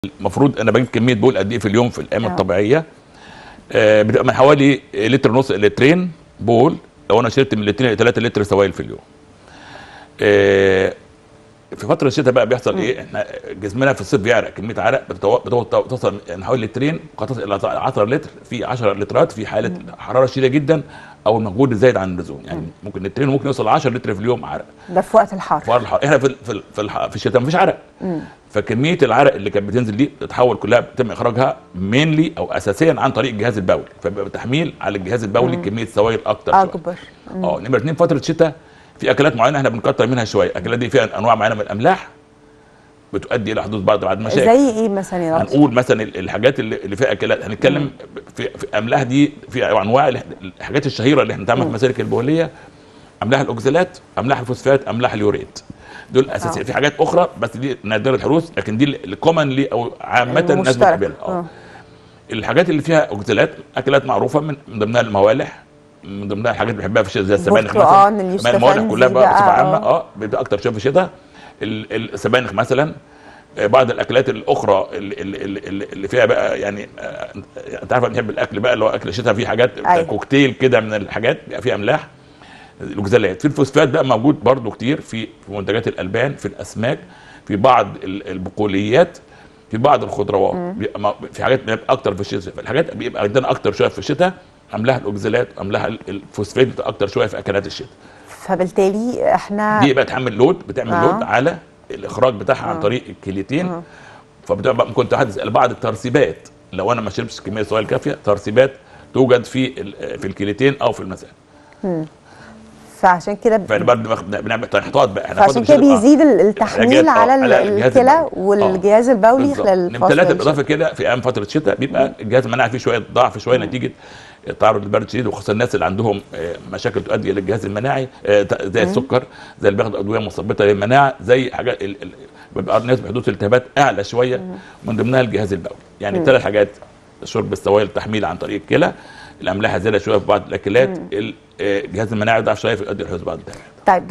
المفروض انا بجيب كميه بول قد ايه في اليوم في الايام آه. الطبيعيه آه، بتبقى من حوالي لتر ونص لترين بول لو انا شربت من لترين ل 3 لتر سوائل في اليوم آه، في فتره الشتاء بقى بيحصل ايه احنا جسمنا في الصيف بيعرق كميه عرق بتتو- بتو- بتوصل من حوالي لترين قد تصل الى 10 لتر في 10 لترات في حاله حراره شديده جدا او المجهود الزايد عن اللزوم يعني ممكن لترين ممكن يوصل ل 10 لتر في اليوم عرق ده في وقت الحر في الحر احنا في ال- في ال- في, الح- في الشتاء مفيش عرق فكميه العرق اللي كانت بتنزل دي بتتحول كلها بيتم اخراجها مينلي او اساسيا عن طريق الجهاز البولي فبيبقى تحميل على الجهاز البولي كميه سوائل اكتر شوية. اكبر اه نمره اثنين فتره الشتاء في اكلات معينه احنا بنكتر منها شويه الاكلات دي فيها انواع معينه من الاملاح بتؤدي الى حدوث بعض بعض المشاكل زي ايه مثلا يا دكتور؟ هنقول مثلا ال- الحاجات اللي اللي فيها اكلات هنتكلم في, في املاح دي في انواع ال- الحاجات الشهيره اللي احنا بنتعامل في المسالك البوليه املاح الاوكسالات املاح الفوسفات املاح اليوريت دول اساسيه آه. في حاجات اخرى بس دي نادره الحدوث لكن دي الكومنلي او عامه الناس المشترك. بتقبلها آه. اه الحاجات اللي فيها اوكسالات اكلات معروفه من من ضمنها الموالح من ضمنها الحاجات اللي بنحبها في الشتاء زي السبانخ برتقال، مثلا اليوسفندي الموالح كلها بقى بقى، بصفه عامه آه. اه بيبقى اكتر شويه في الشتاء ال- ال- السبانخ مثلا آه، بعض الاكلات الاخرى اللي, اللي, اللي, اللي فيها بقى يعني آه، انت عارف بنحب الاكل بقى اللي هو اكل الشتاء فيه حاجات أيوة. كوكتيل كده من الحاجات بيبقى فيه املاح الاوكسالات في الفوسفات بقى موجود برضو كتير في في منتجات الالبان في الاسماك في بعض ال- البقوليات في بعض الخضروات بيبقى م- في حاجات بيبقى اكتر في الشتاء الحاجات بيبقى عندنا اكتر شويه في الشتاء املاح الاوكسالات املاح ال- الفوسفات بتبقى اكتر شويه في اكلات الشتاء فبالتالي احنا دي بقى تحمل لود بتعمل آه. لود على الاخراج بتاعها عن آه. طريق الكليتين فبتبقى ممكن تحدث بعض الترسيبات لو انا ما شربتش كميه سوائل كافيه ترسيبات توجد في ال- في الكليتين او في المثانه فعشان كده فاحنا برضه بناخد- بنعمل تحتاط بقى احنا فعشان هناخد كده الشتاء- بيزيد ال- الحاجات، التحميل آه، على ال- الجهاز الكلى البولي. آه. والجهاز البولي بالظبط. خلال نمرة فصل ثلاثة الشتاء. بالاضافه كده في ايام فتره الشتاء بيبقى الجهاز المناعي فيه شويه ضعف شويه نتيجه التعرض للبرد الشديد وخاصه الناس اللي عندهم آه، مشاكل تؤدي الى الجهاز المناعي آه، ت- زي السكر زي اللي بياخدوا ادويه مثبطه للمناعه زي حاجات ال- ال- بيبقى الناس بحدوث التهابات اعلى شويه من ضمنها الجهاز البولي يعني الثلاث حاجات شرب السوائل التحميل عن طريق الكلى الاملاح زياده شويه في بعض الاكلات ال- آه، الجهاز المناعي ضعف شويه في يؤدي لحدوث بعض التهابات طيب